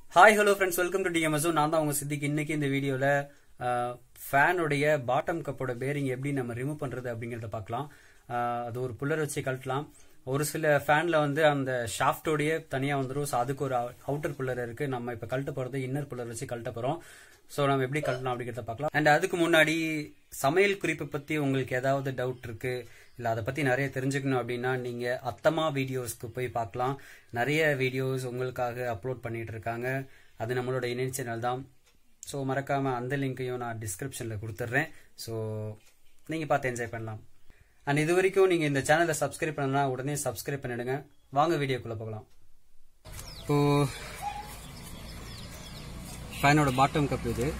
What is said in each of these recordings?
hi hello friends welcome to டிஎம்எஸும் நான் தான் உங்க சித்திக்கு இன்னைக்கு இந்த வீடியோவில் ஃபேனுடைய பாட்டம் கப்போட பேரிங் எப்படி நம்ம ரிமூவ் பண்றது அப்படிங்கறத பார்க்கலாம் ஆஹ் அது ஒரு புல்லர் வச்சு கழட்டலாம் ஒரு சில ஃபேன்ல வந்து அந்த ஷாஃப்டோடய தனியா வந்துடும் ஸோ அதுக்கு ஒரு அவுட்டர் புல்லர் இருக்கு நம்ம இப்ப கழட்ட போறது இன்னர் புல்லர் வச்சு கழட்ட போறோம் ஸோ நம்ம எப்படி கழட்டலாம் அப்படிங்கறத பார்க்கலாம் அண்ட் அதுக்கு முன்னாடி சமையல் குறிப்பு பத்தி உங்களுக்கு ஏதாவது டவுட் இருக்கு இல்ல அதை பத்தி நிறைய தெரிஞ்சுக்கணும் அப்படின்னா நீங்க அத்தமா வீடியோஸ்க்கு போய் பார்க்கலாம் நிறைய வீடியோஸ் உங்களுக்காக அப்லோட் பண்ணிட்டு இருக்காங்க அது நம்மளோட இணைய சேனல் தான் ஸோ மறக்காம அந்த லிங்க்கையும் நான் டிஸ்கிரிப்ஷன்ல கொடுத்துட்றேன் ஸோ நீங்க பார்த்து என்ஜாய் பண்ணலாம் அண்ட் இது வரைக்கும் நீங்க இந்த சேனலை சப்ஸ்கிரைப் பண்ணலாம் உடனே சப்ஸ்கிரைப் பண்ணிடுங்க வாங்க வீடியோக்குள்ள போகலாம் இப்போ ஃபேனோட பாட்டம் கப் இது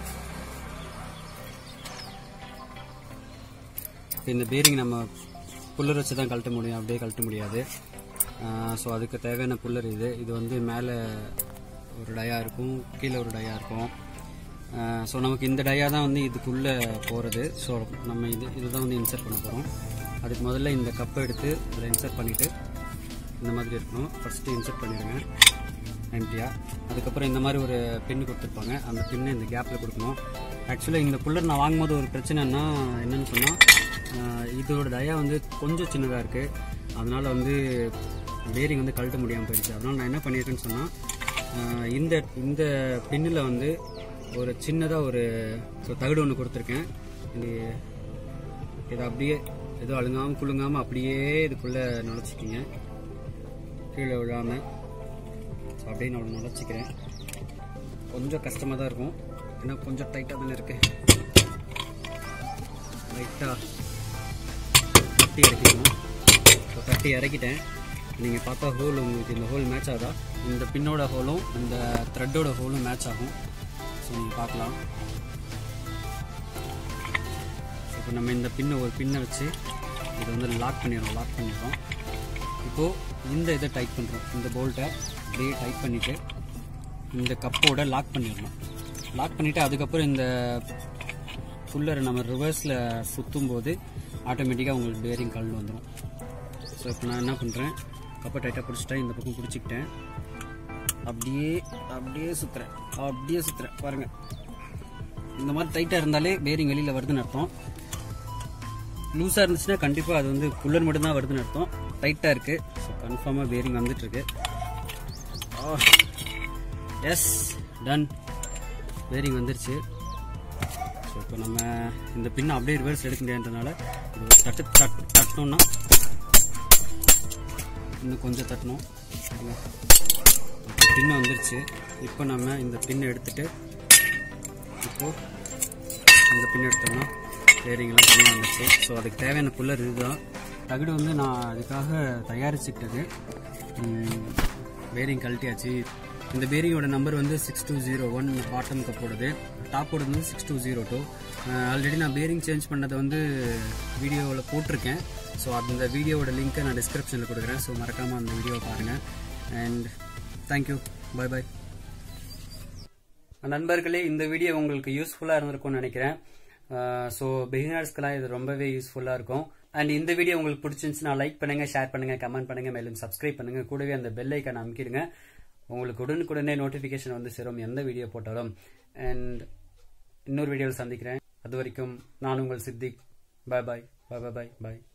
இப்போ இந்த பேரிங் நம்ம புல்லர் வச்சு தான் கழட்ட முடியும் அப்படியே கழட்ட முடியாது ஸோ அதுக்கு தேவையான புல்லர் இது இது வந்து மேலே ஒரு டயா இருக்கும் கீழே ஒரு டயா இருக்கும் ஸோ நமக்கு இந்த டயா தான் வந்து இதுக்குள்ளே போகிறது ஸோ நம்ம இது இதுதான் வந்து இன்சர்ட் பண்ண போகிறோம் அதுக்கு முதல்ல இந்த கப்பை எடுத்து இதில் இன்சர்ட் பண்ணிவிட்டு இந்த மாதிரி இருக்கணும் ஃபஸ்ட்டு இன்சர்ட் பண்ணிடுங்க எம்டியாக அதுக்கப்புறம் இந்த மாதிரி ஒரு பின்னு கொடுத்துருப்பாங்க அந்த பின்னை இந்த கேப்பில் கொடுக்கணும் ஆக்சுவலாக இந்த புல்லர் நான் வாங்கும்போது ஒரு பிரச்சனைன்னா என்னன்னு சொன்னால் இதோட டயா வந்து கொஞ்சம் சின்னதாக இருக்குது அதனால் வந்து பேரிங் வந்து கழட்ட முடியாமல் போயிடுச்சு அதனால் நான் என்ன பண்ணியிருக்கேன்னு சொன்னால் இந்த இந்த பின்னில் வந்து ஒரு சின்னதாக ஒரு ஸோ தகடு ஒன்று கொடுத்துருக்கேன் இது இதை அப்படியே எதுவும் அழுங்காமல் குலுங்காமல் அப்படியே இதுக்குள்ளே நுழைச்சிக்கிங்க கீழே விழாமல் ஸோ அப்படியே நான் நுழைச்சிக்கிறேன் கொஞ்சம் கஷ்டமாக தான் இருக்கும் ஏன்னா கொஞ்சம் டைட்டாக தானே இருக்கு லைட்டாக தட்டி இறக்கிக்கணும் ஸோ தட்டி இறக்கிட்டேன் நீங்கள் பார்த்தா ஹோல் உங்களுக்கு இந்த ஹோல் மேட்ச் ஆகுதா இந்த பின்னோட ஹோலும் இந்த த்ரெட்டோட ஹோலும் மேட்ச் ஆகும் ஸோ நீங்கள் பார்க்கலாம் இப்போ நம்ம இந்த பின்னை ஒரு பின்னை வச்சு இதை வந்து லாக் பண்ணிடுறோம் லாக் பண்ணிடுறோம் இப்போது இந்த இதை டைட் பண்ணுறோம் இந்த போல்ட்டை அப்படியே டைட் பண்ணிவிட்டு இந்த கப்போட லாக் பண்ணிடணும் லாக் பண்ணிவிட்டு அதுக்கப்புறம் இந்த ஃபுல்லரை நம்ம ரிவர்ஸில் சுற்றும் போது ஆட்டோமேட்டிக்காக உங்களுக்கு பேரிங் கல் வந்துடும் ஸோ இப்போ நான் என்ன பண்ணுறேன் கப்பை டைட்டாக பிடிச்சிட்டேன் இந்த பக்கம் பிடிச்சிக்கிட்டேன் அப்படியே அப்படியே சுற்றுறேன் அப்படியே சுற்றுறேன் பாருங்கள் இந்த மாதிரி டைட்டாக இருந்தாலே பேரிங் வெளியில் வருதுன்னு அர்த்தம் லூஸாக இருந்துச்சுன்னா கண்டிப்பாக அது வந்து புல்லர் மட்டும்தான் வருதுன்னு அர்த்தம் டைட்டாக இருக்குது ஸோ கன்ஃபார்மாக பேரிங் வந்துட்டுருக்கு எஸ் டன் பேரிங் வந்துருச்சு ஸோ இப்போ நம்ம இந்த பின்னை அப்படியே ரிவர்ஸ் எடுக்க முடியாதுன்றனால இது ஒரு தட்டு தட் தட்டணும்னா இன்னும் கொஞ்சம் தட்டணும் பின்னு வந்துருச்சு இப்போ நம்ம இந்த பின்னை எடுத்துட்டு இப்போது இந்த பின் எடுத்தோம்னா பேரிங்லாம் தனியாக வந்துச்சு ஸோ அதுக்கு தேவையான புல்லர் இதுதான் தகடு வந்து நான் அதுக்காக தயாரிச்சுக்கிட்டது பேரிங் கழட்டியாச்சு இந்த பேரிங்கோட நம்பர் வந்து six two zero one bottom கப்போடது டாப்போட வந்து six two zero two already நான் பேரிங் சேஞ்ச் பண்ணதை வந்து வீடியோவில் போட்டிருக்கேன் ஸோ அந்த வீடியோவோட லிங்க்கை நான் டிஸ்கிரிப்ஷனில் கொடுக்குறேன் ஸோ மறக்காமல் அந்த வீடியோவை பாருங்கள் அண்ட் தேங்க்யூ பை பாய் நண்பர்களே இந்த வீடியோ உங்களுக்கு யூஸ்ஃபுல்லாக இருந்திருக்கும்னு நினைக்கிறேன் ஸோ பிகினர்ஸ்க்கெல்லாம் இது ரொம்பவே யூஸ்ஃபுல்லாக இருக்கும் அண்ட் இந்த வீடியோ உங்களுக்கு பிடிச்சிருந்துச்சுன்னா லைக் பண்ணுங்க ஷேர் பண்ணுங்க கமெண்ட் பண்ணுங்க மேலும் சப்ஸ்கிரைப் பண்ணுங்க கூடவே அந்த பெல் ஐக்கான் அமைக்கிடுங்க உங்களுக்கு உடனுக்குடனே நோட்டிஃபிகேஷன் வந்து சேரும் எந்த வீடியோ போட்டாலும் அண்ட் இன்னொரு வீடியோவில் சந்திக்கிறேன் அது வரைக்கும் நான் உங்கள் சித்திக் பாய் பாய் பாய் பாய் பாய் பாய்